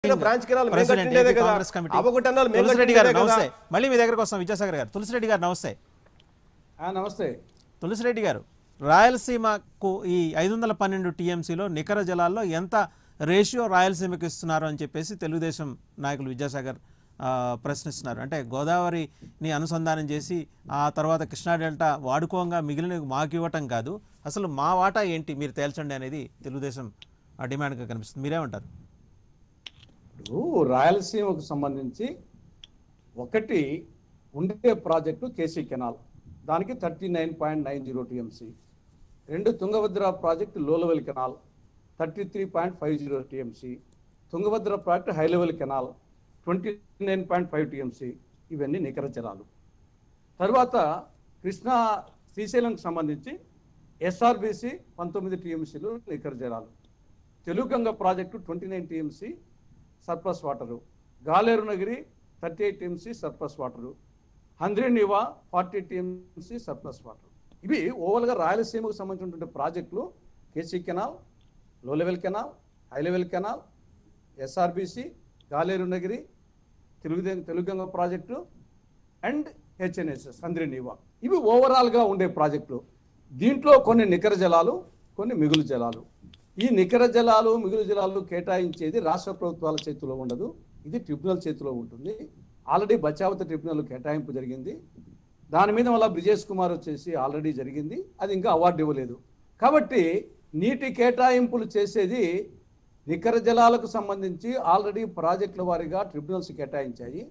Branch canal మేము president కట్టిండేదే AP కదా. కాంగ్రెస్ కమిటీ అవగొట్టన్నాలు మేము తులసిరెడ్డి గారు కట్టిండేదే కదా. నమస్తే మళ్ళీ మీ దగ్గరకు వస్తాం విద్యాసాగర్ గారు తులసిరెడ్డి గారు నమస్తే ఆ, నమస్తే తులసిరెడ్డి గారు రాయలసీమకు ఈ ఐదు వందల పన్నెండు టీఎంసీలో నికర జలాల్లో ఎంత రేషియో రాయలసీమకు ఇస్తున్నారు అని చెప్పేసి తెలుగుదేశం నాయకులు విద్యాసాగర్ ఆ, ప్రశ్నిస్తున్నారు అంటే గోదావరిని అనుసంధానం చేసి ఆ తర్వాత కృష్ణా డెల్టా వాడుకోగా మిగిలిన మాకు ఇవ్వటం కాదు అసలు మా వాటా ఏంటి మీరు తేల్చండి అనేది తెలుగుదేశం ఆ డిమాండ్గా కనిపిస్తుంది మీరేమంటారు ఇప్పుడు రాయలసీమకు సంబంధించి ఒకటి ఉండే ప్రాజెక్టు కేసీ కెనాల్ దానికి thirty nine point nine zero TMC రెండు Tungabhadra project low level canal thirty three point five zero TMC Tungabhadra project high level canal twenty nine point five TMC ఇవన్నీ నికర జలాలు తర్వాత కృష్ణా శ్రీశైలంకి సంబంధించి ఎస్ఆర్బిసి పంతొమ్మిది టీఎంసీలు నికర జలాలు Teluganga project twenty nine TMC surplus water Galeru Nagari thirty eight TMC surplus water Handrineeva forty TMC surplus water ఇవి ఓవల్గా రాయలసీమకు సంబంధించినటువంటి ప్రాజెక్టులు KC canal low level canal high level canal SRBC Galeru Nagari Telugu Teluganga project and HNSS Handrineeva ఇవి ఓవరాల్గా ఉండే ప్రాజెక్టులు దీంట్లో కొన్ని నికర జలాలు కొన్ని మిగులు జలాలు ఈ నికర జలాలు మిగులు జలాలు కేటాయించేది రాష్ట్ర ప్రభుత్వాల చేతిలో ఉండదు ఇది ట్రిబ్యునల్ చేతిలో ఉంటుంది ఆల్రెడీ బచావత ట్రిబ్యునల్ కేటాయింపు జరిగింది దాని మీద మళ్ళీ బ్రిజేష్ కుమార్ వచ్చేసి ఆల్రెడీ జరిగింది అది ఇంకా అవార్డు ఇవ్వలేదు కాబట్టి నీటి కేటాయింపులు చేసేది నికర జలాలకు సంబంధించి ఆల్రెడీ ప్రాజెక్టుల వారీగా ట్రిబ్యునల్స్ కేటాయించాయి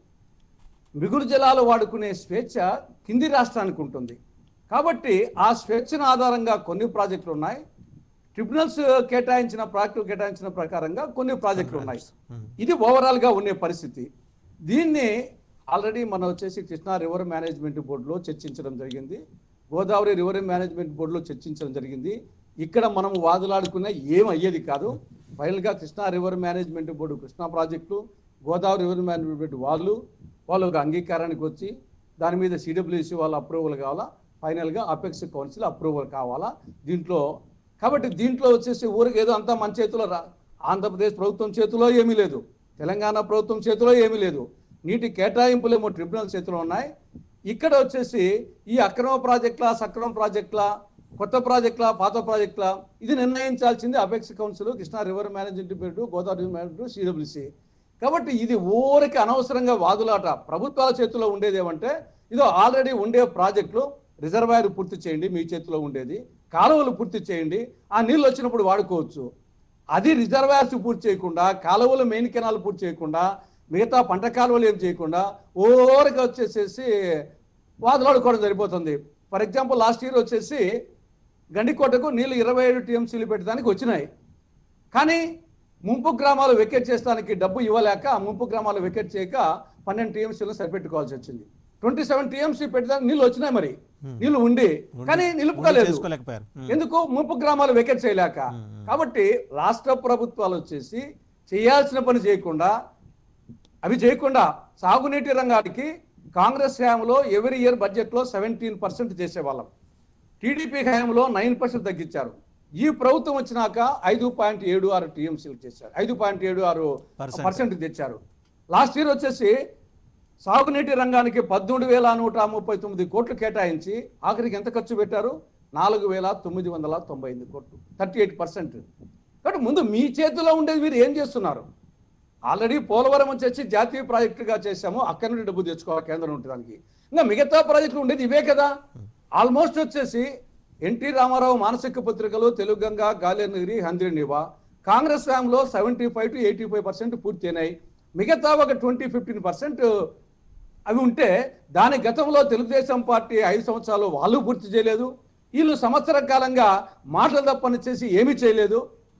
మిగులు జలాలు వాడుకునే స్వేచ్ఛ కింది రాష్ట్రానికి ఉంటుంది కాబట్టి ఆ స్వేచ్ఛను ఆధారంగా కొన్ని ప్రాజెక్టులు ఉన్నాయి ట్రిబ్యునల్స్ కేటాయించిన ప్రాజెక్టులు కేటాయించిన ప్రకారంగా కొన్ని ప్రాజెక్టులు ఉన్నాయి ఇది ఓవరాల్ గా ఉండే పరిస్థితి దీన్ని ఆల్రెడీ మనం వచ్చేసి కృష్ణా రివర్ మేనేజ్మెంట్ బోర్డులో చర్చించడం జరిగింది గోదావరి రివర్ మేనేజ్మెంట్ బోర్డులో చర్చించడం జరిగింది ఇక్కడ మనం వాదులాడుకునే ఏం అయ్యేది కాదు ఫైనల్ గా Krishna river management board Krishna project Godavari river management వాళ్ళు వాళ్ళు ఒక అంగీకారానికి వచ్చి దాని మీద సిడబ్ల్యూసి వాళ్ళ అప్రూవల్ కావాలా ఫైనల్గా అపెక్స్ కౌన్సిల్ అప్రూవల్ కావాలా దీంట్లో కాబట్టి దీంట్లో వచ్చేసి ఊరికి ఏదో అంతా మన చేతిలో రా ఆంధ్రప్రదేశ్ ప్రభుత్వం చేతిలో ఏమీ లేదు తెలంగాణ ప్రభుత్వం చేతిలో ఏమీ లేదు నీటి కేటాయింపులేమో ట్రిబ్యునల్ చేతిలో ఉన్నాయి ఇక్కడ వచ్చేసి ఈ అక్రమ ప్రాజెక్టుల సక్రమ ప్రాజెక్టుల కొత్త ప్రాజెక్టుల పాత ప్రాజెక్టుల ఇది నిర్ణయించాల్సింది apex council Krishna river management board Godavari river management CWC కాబట్టి ఇది ఊరికి అనవసరంగా వాదులాట ప్రభుత్వాల చేతిలో ఉండేది ఏమంటే ఇదో ఆల్రెడీ ఉండే ప్రాజెక్టులు రిజర్వాయర్ పూర్తి చేయండి మీ చేతిలో ఉండేది కాలువలు పూర్తి చేయండి ఆ నీళ్ళు వచ్చినప్పుడు వాడుకోవచ్చు అది రిజర్వాయర్స్ పూర్తి చేయకుండా కాలువలు మెయిన్ కెనాల్ పూర్తి చేయకుండా మిగతా పంట కాలువలు ఏం చేయకుండా ఓరికి వచ్చేసేసి వాదులాడుకోవడం సరిపోతుంది ఫర్ ఎగ్జాంపుల్ లాస్ట్ ఇయర్ వచ్చేసి గండికోటకు నీళ్ళు ఇరవై ఏడు టీఎంసీలు పెట్టడానికి వచ్చినాయి కానీ ముంపు గ్రామాలు వెకెట్ చేస్తానికి డబ్బు ఇవ్వలేక ఆ ముంపు గ్రామాలు వెకెట్ చేయక పన్నెండు టీఎంసీలు సరిపెట్టుకోవాల్సి వచ్చింది ట్వంటీ సెవెన్ టీఎంసీ పెట్టడానికి నీళ్ళు వచ్చినాయి మరి నీళ్లు ఉండి కానీ నిలుపుకోలేదు చేసుకోలేకపోయారు Hmm. ఎందుకు ముంపు గ్రామాలు వెకెట్ చేయలేక కాబట్టి రాష్ట్ర ప్రభుత్వాలు వచ్చేసి చేయాల్సిన పని చేయకుండా అవి చేయకుండా సాగునీటి రంగానికి కాంగ్రెస్ హయాంలో ఎవరీ ఇయర్ బడ్జెట్ లో సెవెంటీన్ పర్సెంట్ చేసేవాళ్ళం టీడీపీ హయాంలో నైన్ పర్సెంట్ తగ్గించారు ఈ ప్రభుత్వం వచ్చినాక ఐదు పాయింట్ ఏడు ఆరు టీఎంసీలు చేశారు ఐదు పాయింట్ ఏడు ఆరు Percent. పర్సెంట్ తెచ్చారు లాస్ట్ ఇయర్ వచ్చేసి సాగునీటి రంగానికి పద్దెనిమిది వేల నూట ముప్పై తొమ్మిది కోట్లు కేటాయించి ఆఖరికి ఎంత ఖర్చు పెట్టారు నాలుగు వేల తొమ్మిది వందల తొంభై ఎనిమిది కోట్లు థర్టీ ఎయిట్ పర్సెంట్ కాబట్టి ముందు మీ చేతిలో ఉండేది మీరు ఏం చేస్తున్నారు ఆల్రెడీ పోలవరం వచ్చేసి జాతీయ ప్రాజెక్టుగా చేశాము అక్కడి నుండి డబ్బు తెచ్చుకోవాలి కేంద్రం నుండి దానికి ఇంకా మిగతా ప్రాజెక్టులు ఉండేది ఇవే కదా ఆల్మోస్ట్ వచ్చేసి ఎన్టీ రామారావు మానసిక పత్రికలు తెలుగంగ గాలేనగిరి హంద్రినివా కాంగ్రెస్ హయాంలో seventy five to eighty five percent పూర్తి అయినాయి మిగతా ఒక ట్వంటీ ఫిఫ్టీన్ పర్సెంట్ అవి ఉంటే దాని గతంలో తెలుగుదేశం పార్టీ ఐదు సంవత్సరాలు వాళ్ళు పూర్తి చేయలేదు వీళ్ళు సంవత్సర కాలంగా మాటలు తప్పని చేసి ఏమీ చేయలేదు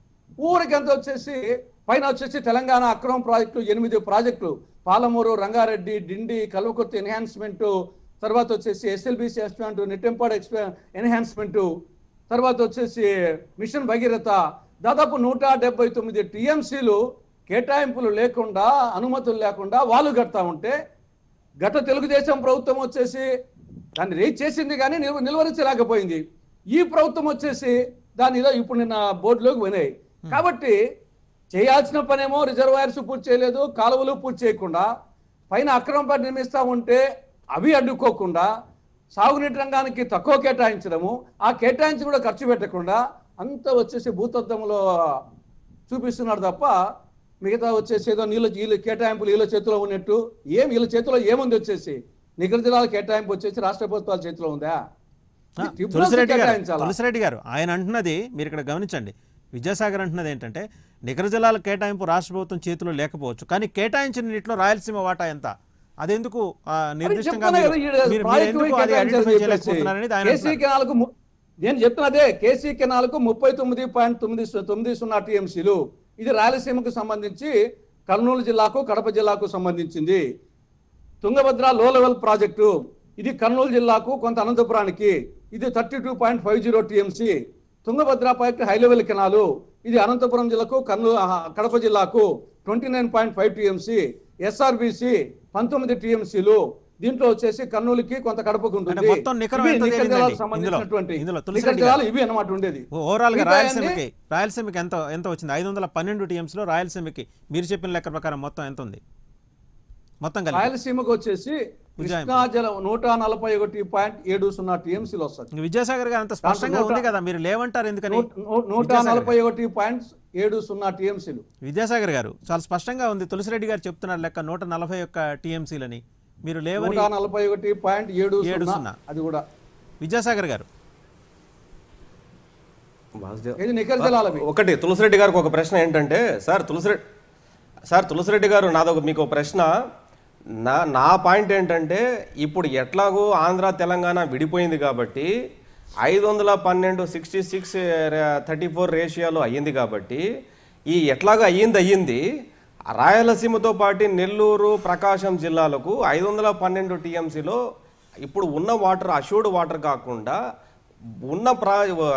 ఊరికంత వచ్చేసి పైన వచ్చేసి తెలంగాణ అక్రమ ప్రాజెక్టులు ఎనిమిది ప్రాజెక్టులు పాలమూరు రంగారెడ్డి డిండి కల్వకుర్తి ఎన్హాన్స్మెంట్ తర్వాత వచ్చేసి ఎస్ఎల్బిసి ఎక్స్పాండ్ నెట్టెంపాడు ఎక్స్పా ఎన్హాన్స్మెంట్ తర్వాత వచ్చేసి మిషన్ భగీరథ దాదాపు నూట డెబ్బై తొమ్మిది టీఎంసీలు కేటాయింపులు లేకుండా అనుమతులు లేకుండా వాళ్ళు కడతా ఉంటే గత తెలుగుదేశం ప్రభుత్వం వచ్చేసి దాన్ని రేట్ చేసింది కానీ నిల్వ నిల్వరించలేకపోయింది ఈ ప్రభుత్వం వచ్చేసి దాని ఏదో ఇప్పుడు నిన్న బోర్డులోకి పోయినాయి కాబట్టి చేయాల్సిన పనేమో రిజర్వాయర్స్ పూర్తి చేయలేదు కాలువలు పూర్తి చేయకుండా పైన అక్రమ పని నిర్మిస్తా ఉంటే అవి అడ్డుకోకుండా సాగునీటి రంగానికి తక్కువ కేటాయించడము ఆ కేటాయించి కూడా ఖర్చు పెట్టకుండా అంత వచ్చేసి భూతత్వంలో చూపిస్తున్నాడు తప్ప మిగతా వచ్చేసి ఏదో నీళ్ళ వీళ్ళ కేటాయింపులు వీళ్ళ చేతిలో ఉన్నట్టు ఏం వీళ్ళ చేతిలో ఏముంది వచ్చేసి నిగర జిల్లాల కేటాయింపు వచ్చేసి రాష్ట్ర ప్రభుత్వాల చేతిలో ఉందా ఆ, ఇది ట్రిబ్యునల్స్ తులసిరెడ్డి గారు కేటాయించాలా? తులసిరెడ్డి గారు ఆయన అంటున్నది మీరు ఇక్కడ గమనించండి విద్యాసాగర్ అంటున్నది ఏంటంటే నికర జిల్లాల కేటాయింపు రాష్ట్ర ప్రభుత్వం చేతిలో లేకపోవచ్చు కానీ కేటాయించిన నీటిలో రాయలసీమ వాటా ఎంత అదెందుకు ఆ, నిర్దిష్టంగా చెప్తున్నా మీరు- కదా, ఈడ మీరు- మీరు ప్రాజెక్టు ఎందుకు అది కేటాయించాలని ఐడెంటిఫై చెప్పేసి. చేయలేకపోతున్నారనేది ఆయన కేసీ అంటున్నారు. కెనాల్కు ము- నేను చెప్తున్నదే కేసీ కెనాల్కు ముప్పై తొమ్మిది పాయింట్ తొమ్మిది సు- తొమ్మిది సున్నా టీఎంసీలు ఇది రాయలసీమకు సంబంధించి కర్నూలు జిల్లాకు కడప జిల్లాకు సంబంధించింది తుంగభద్ర లో లెవెల్ ప్రాజెక్టు ఇది కర్నూలు జిల్లాకు కొంత అనంతపురానికి ఇది thirty two point five zero TMC Tungabhadra project high level canal ఇది అనంతపురం జిల్లాకు కర్నూలు ఆహా, కడప జిల్లాకు twenty nine point five TMC SRBC పంతొమ్మిది టీఎంసీలు దీంట్లో వచ్చేసి కర్నూలుకి కొంత కడపకు ఉంటుంది అంటే మొత్తం నికరం ఇవి ఎంత నికర తేలిందండి జిల్లాలకు ఇందులో? సంబంధించినటువంటి ఇందులో నికర తులసిరెడ్డి జిల్లాలు ఇవి అన్నమాట ఉండేది ఓవరాల్ గా మిగతా రాయలసీమకి రాయలసీమకి ఎంత ఎంత వచ్చింది ఐదు వందల పన్నెండు టీఎంసీలో రాయలసీమకి మీరు చెప్పిన లెక్క ప్రకారం మొత్తం ఎంత ఉంది మొత్తం కలిపి రాయలసీమకు వచ్చేసి కృష్ణా జల నూట నలభై ఒకటి పాయింట్ ఏడు సున్నా టీఎంసీలు వస్తుంది ఇంక విద్యాసాగర్ గారు అంత స్పష్టంగా నూట- ఉంది కదా మీరు లేవంటారు ఎందుకని నూట- నూ- నూట విద్యాసాగర్ నలభై ఒకటి పాయింట్ ఏడు సున్నా టీఎంసీలు విద్యాసాగర్ గారు చాలా స్పష్టంగా ఉంది తులసిరెడ్డి గారు చెప్తున్నారు లెక్క నూట నలభై ఒక్క టీఎంసీలని మీరు లేవని నూట నలభై ఒకటి పాయింట్ ఏడు ఏడు సున్నా సున్నా. అది కూడా విద్యాసాగర్ గారు వాసుదేవ్ ఇది నికర జిల్లాలవి ఒకటి తులసిరెడ్డి గారికి ఒక ప్రశ్న ఏంటంటే సార్ తులసిరెడ్డి సార్ తులసిరెడ్డి గారు నాదొక మీకు ఒక ప్రశ్న నా నా పాయింట్ ఏంటంటే ఇప్పుడు ఎట్లాగో ఆంధ్ర తెలంగాణ విడిపోయింది కాబట్టి ఐదు వందల పన్నెండు సిక్స్టీ సిక్స్ థర్టీ ఫోర్ రేషియోలో అయ్యింది కాబట్టి ఈ ఎట్లాగో అయ్యింది అయ్యింది రాయలసీమతో పాటు నెల్లూరు ప్రకాశం జిల్లాలకు ఐదు వందల పన్నెండు టీఎంసీలో ఇప్పుడు ఉన్న వాటర్ అష్యూర్డ్ వాటర్ కాకుండా ఉన్న ప్రా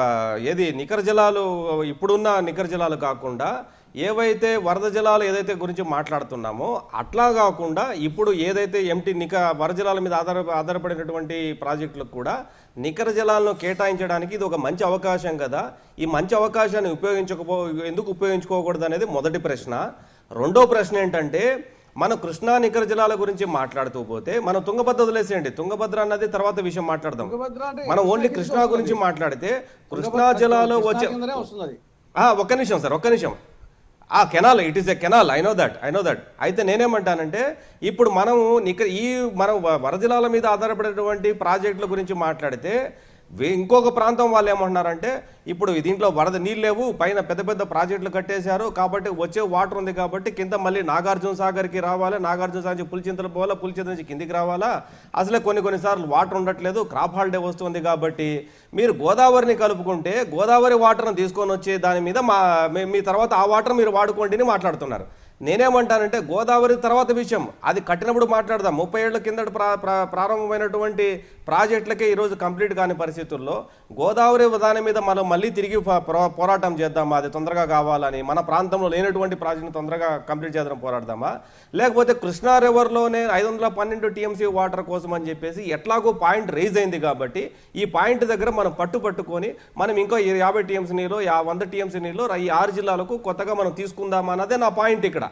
ఏది నికర జలాలు ఇప్పుడున్న నికర జలాలు కాకుండా ఏవైతే వరద జలాలు ఏదైతే గురించి మాట్లాడుతున్నామో అట్లా కాకుండా ఇప్పుడు ఏదైతే ఎంటీ నిక వరద జలాల మీద ఆధార ఆధారపడినటువంటి ప్రాజెక్టులకు కూడా నికర జలాలను కేటాయించడానికి ఇది ఒక మంచి అవకాశం కదా ఈ మంచి అవకాశాన్ని ఉపయోగించకపో ఎందుకు ఉపయోగించుకోకూడదు అనేది మొదటి ప్రశ్న రెండో ప్రశ్న ఏంటంటే మనం కృష్ణా నికర జలాల గురించి మాట్లాడుతూ పోతే మనం తుంగభద్ర వదిలేసేయండి తుంగభద్ర అన్నది తర్వాత విషయం మాట్లాడదాం తుంగభద్ర అంటే మనం ఓన్లీ కృష్ణా కృష్ణా కిందకే గురించి మాట్లాడితే కృష్ణా తుంగభద్ర జలాలు కృష్ణా వచ్చే కిందనే వస్తుంది ఆ, ఒక్క నిమిషం సార్ ఒక్క నిమిషం ఆ canal it is a canal I know that I know that అయితే నేనేమంటానంటే ఇప్పుడు మనం ఇక్కడ ఈ మనం వ- వరదలాల మీద ఆధారపడేటువంటి ప్రాజెక్టుల గురించి మాట్లాడితే వే- ఇంకొక ప్రాంతం వాళ్ళు ఏమంటున్నారంటే ఇప్పుడు దీంట్లో వరద నీళ్ళు లేవు పైన పెద్ద పెద్ద ప్రాజెక్టులు కట్టేశారు కాబట్టి వచ్చే వాటర్ ఉంది కాబట్టి కింద మళ్ళీ నాగార్జున సాగర్కి రావాలి నాగార్జున సాగర్ నుంచి పులిచింతలు పోవాలా పులిచింతల నుంచి కిందికి రావాలా అసలే కొన్ని కొన్నిసార్లు వాటర్ ఉండట్లేదు క్రాప్ హాలిడే వస్తుంది కాబట్టి మీరు గోదావరిని కలుపుకుంటే గోదావరి వాటర్ని తీసుకొని వచ్చి దాని మీద మా మీ- మీ తర్వాత ఆ వాటర్ మీరు వాడుకోండి అని మాట్లాడుతున్నారు నేనేమంటానంటే గోదావరి తర్వాత విషయం అది కట్టినప్పుడు మాట్లాడదాం ముప్పై ఏళ్ల కిందట ప్రా ప్రా- ప్రారంభమైనటువంటి ప్రాజెక్టులకే ఈరోజు కంప్లీట్ కాని పరిస్థితుల్లో గోదావరి దాని మీద మనం మళ్ళీ తిరిగి పో- పో- పోరాటం చేద్దామా అది తొందరగా కావాలని మన ప్రాంతంలో లేనటువంటి ప్రాజెక్టును తొందరగా కంప్లీట్ చేద్దాం పోరాడదామా లేకపోతే కృష్ణా రివర్లోనే ఐదు వందల పన్నెండు టీఎంసీ వాటర్ కోసం అని చెప్పేసి ఎట్లాగో పాయింట్ రైజ్ అయింది కాబట్టి ఈ పాయింట్ దగ్గర మనం పట్టు పట్టుకొని మనం ఇంకో ఈ యాభై టీఎంసీ నీళ్ళు యా వంద టీఎంసీ నీళ్ళు ఈ ఆరు జిల్లాలకు కొత్తగా మనం తీసుకుందాం అన్నదే నా పాయింట్ ఇక్కడ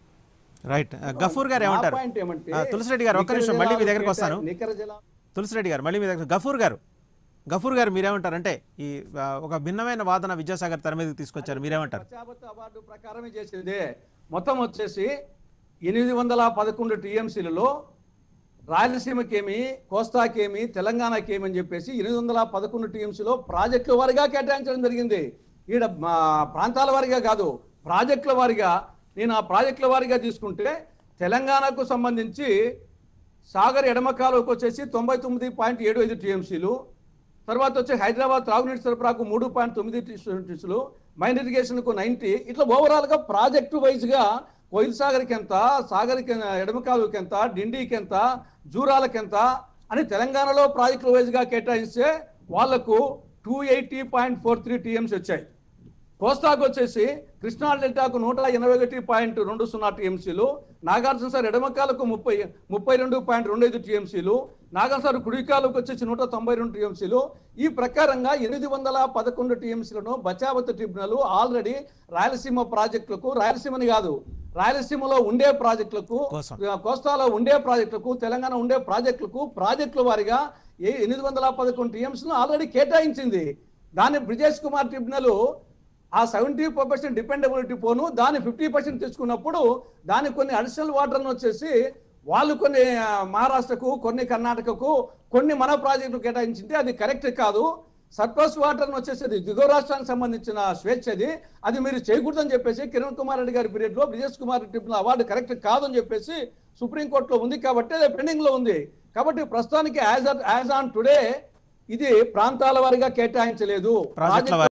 రైట్ గఫూర్ గారు ఏమంటారు నా పాయింట్ ఏమంటే ఆ, తులసిరెడ్డి గారు ఒక్క నికర నిమిషం మళ్ళీ మీ జలాలు దగ్గరకు వస్తాను నికర జలా తులసిరెడ్డి గారు మళ్ళీ మీ దగ్గర గఫూర్ గారు గఫూర్ గారు మీరేమంటారంటే ఈ ఆ, ఒక భిన్నమైన వాదన విద్యాసాగర్ తెర మీదకి తీసుకొచ్చారు మీరేమంటారు ప్రజాపతి అవార్డు ప్రకారమే చేసేదే మొత్తం వచ్చేసి ఎనిమిది వందల పదకొండు టీఎంసీలలో రాయలసీమకేమి కోస్తాకేమి తెలంగాణకేమి అని చెప్పేసి ఎనిమిది వందల పదకొండు టీఎంసీలో ప్రాజెక్టుల వారిగా కేటాయించడం జరిగింది ఈడ మా ప్రాంతాల వారిగా కాదు ప్రాజెక్టుల వారిగా నేను ఆ ప్రాజెక్టుల వారిగా తీసుకుంటే తెలంగాణకు సంబంధించి సాగర్ ఎడమ కాలువకు వచ్చేసి తొంభై తొమ్మిది పాయింట్ ఏడు ఐదు టీఎంసీలు తర్వాత వచ్చి హైదరాబాద్ త్రాగునీటి సరఫరాకు మూడు పాయింట్ తొమ్మిది టీఎంసీలు మైన్ ఇరిగేషన్కు నైంటీ ఇట్లా ఓవరాల్గా ప్రాజెక్టు వైజ్గా కోయిల్ సాగర్కి ఎంత సాగర్కి ఎడమ కాలువకి ఎంత డిండికి ఎంత జూరాలకి ఎంత అని తెలంగాణలో ప్రాజెక్టుల వైజ్గా కేటాయిస్తే వాళ్లకు two eighty point four three TMC వచ్చాయి కోస్తాకు వచ్చేసి కృష్ణా డెల్టాకు నూట ఎనభై ఒకటి పాయింట్ రెండు సున్నా టీఎంసీలు నాగార్జున సార్ ఎడమకాలకు ముప్పై ముప్పై రెండు పాయింట్ రెండు ఐదు టీఎంసీలు నాగార్జున సార్ కుడికాలకు వచ్చేసి నూట తొంభై రెండు టీఎంసీలు ఈ ప్రకారంగా ఎనిమిది వందల పదకొండు టీఎంసీలను బచావత్ ట్రిబ్యునల్ ఆల్రెడీ రాయలసీమ ప్రాజెక్టులకు రాయలసీమని కాదు రాయలసీమలో ఉండే ప్రాజెక్టులకు కోసం. కోస్తాలో ఉండే ప్రాజెక్టులకు తెలంగాణ ఉండే ప్రాజెక్టులకు ప్రాజెక్టుల వారిగా ఏ ఎనిమిది వందల పదకొండు టీఎంసీలను ఆల్రెడీ కేటాయించింది దాన్ని బ్రిజేష్ కుమార్ ట్రిబ్యునల్ ఆ సెవెంటీ ఫోర్ పర్సెంట్ డిపెండబిలిటీ పోను దాన్ని ఫిఫ్టీ పర్సెంట్ తెచ్చుకున్నప్పుడు దాని కొన్ని అడిషనల్ వాటర్ను వచ్చేసి వాళ్ళు కొన్ని ఆ, మహారాష్ట్రకు కొన్ని కర్ణాటకకు కొన్ని మన ప్రాజెక్టులు కేటాయించింటే అది కరెక్ట్ కాదు సర్ప్లస్ వాటర్ వచ్చేసి అది దిగువ రాష్ట్రానికి సంబంధించిన స్వేచ్ఛ అది అది మీరు చేయకూడదని చెప్పేసి కిరణ్ కుమార్ రెడ్డి గారి పీరియడ్ లో Brijesh Kumar tribunal award correct కాదని చెప్పేసి సుప్రీంకోర్టులో ఉంది కాబట్టి అది పెండింగ్ లో ఉంది కాబట్టి ప్రస్తుతానికి యాజ్ యాజ్ ఆన్ టుడే ఇది ప్రాంతాల వారిగా కేటాయించలేదు ప్రాజెక్టుల ప్రాజెక్టు